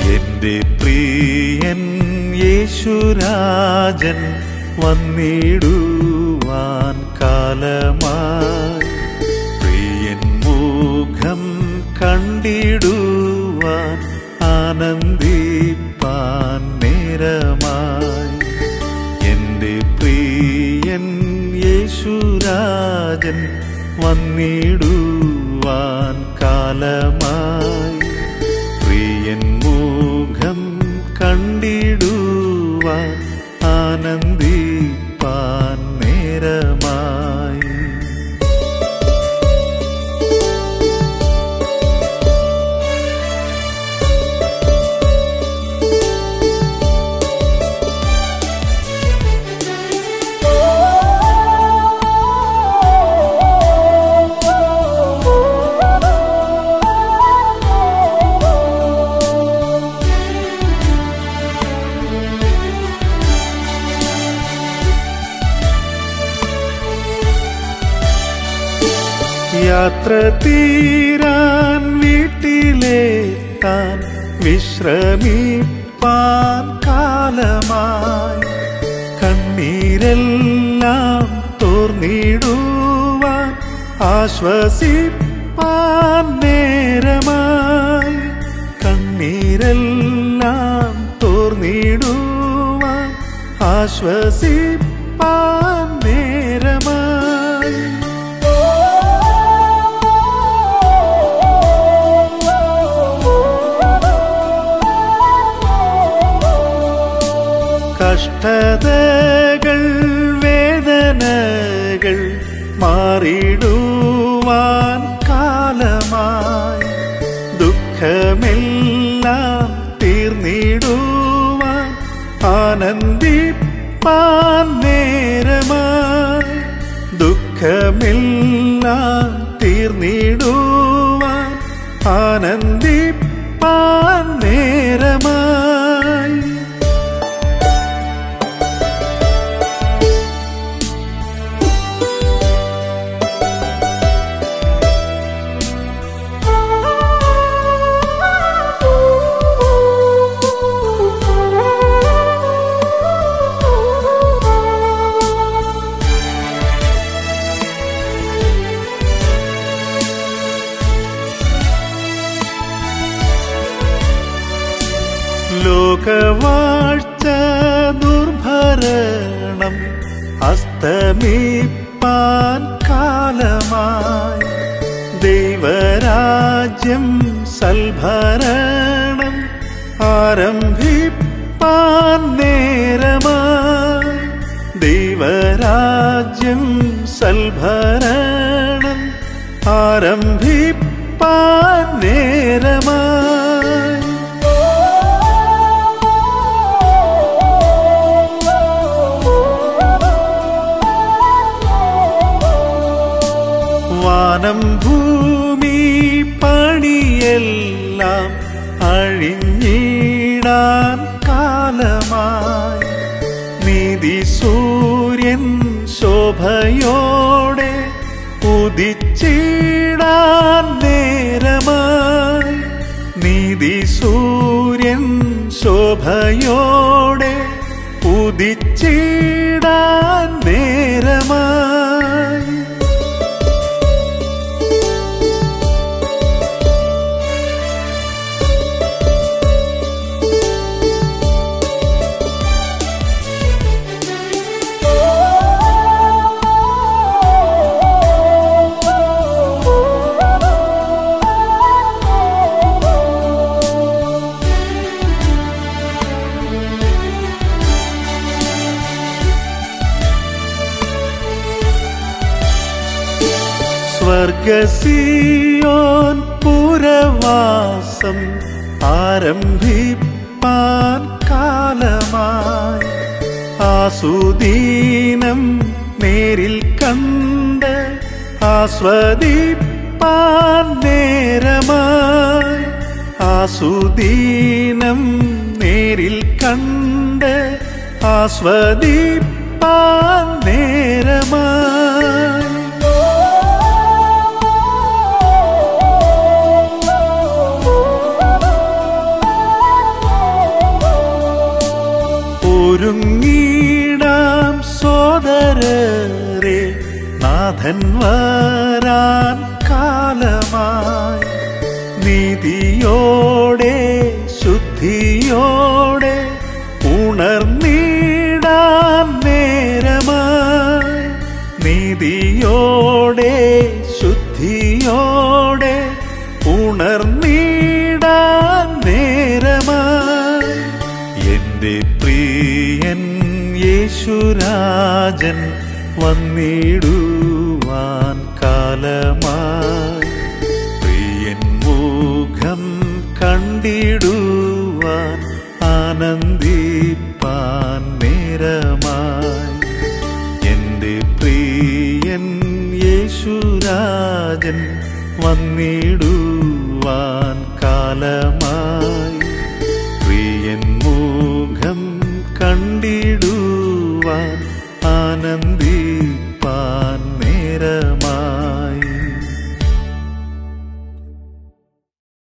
എന്റെ പ്രിയൻ യേശുരാജൻ വന്നിടുവാൻ കാലമായി പ്രിയൻ മുഖം കണ്ടിടുവാൻ ആനന്ദിപ്പാൻ നേരമായി എന്റെ പ്രിയൻ യേശുരാജൻ വന്നിടുവാൻ കാലമായി പ്രിയൻ മുഖം കണ്ടിടുവാൻ ആനന്ദിപ്പാൻ നേരമായി യാത്ര തീരാൻ വീട്ടിലെത്താൻ വിശ്രമിപ്പാൻ കാലമായി കണ്ണീരെല്ലാം തോർന്നിടുവാൻ ആശ്വസിപ്പാൻ നേരമായി കണ്ണീരെല്ലാം തോർന്നിടുവാൻ ആശ്വസിപ്പാൻ നേരമായി കഷ്ടതകൾ വേദനകൾ മാറിടുവാൻ കാലമായി ദുഃഖമെല്ലാം തീർന്നിടുവാൻ ആനന്ദിപ്പാൻ നേരമായി ദുഃഖമെല്ലാം തീർന്നിടുവാൻ ആനന്ദിപ്പാൻ നേരമായി ലോകവാഴ്ച ദുർഭരണം അസ്തമിപ്പാൻ കാലമായി ദൈവരാജ്യം സൽഭരണം ആരംഭിപ്പാൻ നേരമായി ദൈവരാജ്യം സൽഭരണം ആരംഭിപ്പാൻ നേരമായി വാനം ഭൂമി പണിയെല്ലാം അഴിഞ്ഞിടാൻ കാലമായി നീതി സൂര്യൻ ശോഭയോടെ ഉദിച്ചിടാൻ നേരമായി നീതി സൂര്യൻ ശോഭയോടെ ഉദിച്ചിടാൻ നേരമായി സ്വർഗസിയോൻ പുരവാസം ആരംഭിപ്പാൻ കാലമായി ആസുദീനം നേരിൽ കണ്ട് ആസ്വദിപ്പാൻ നേരമായി ആസുദീനം നേരിൽ കണ്ട് ആസ്വദിപ്പാൻ നേരമായി ഒരുങ്ങിടാം സോദരരെ നാഥൻ വരാൻ കാലമായി നീതിയോടെ ശുദ്ധിയോടെ ഉണർന്നിടാൻ നേരമായി നീതിയോടെ ശുദ്ധിയോടെ ഉണർന്നിടാൻ നേരമായി എന്റെ പ്രിയൻ യേശുരാജൻ വന്നിടുവാൻ കാലമായി പ്രിയൻ മുഖം കണ്ടിടുവാൻ ആനന്ദിപ്പാൻ നേരമായി എന്റെ പ്രിയൻ യേശുരാജൻ വന്നിടുവാൻ കാലമായി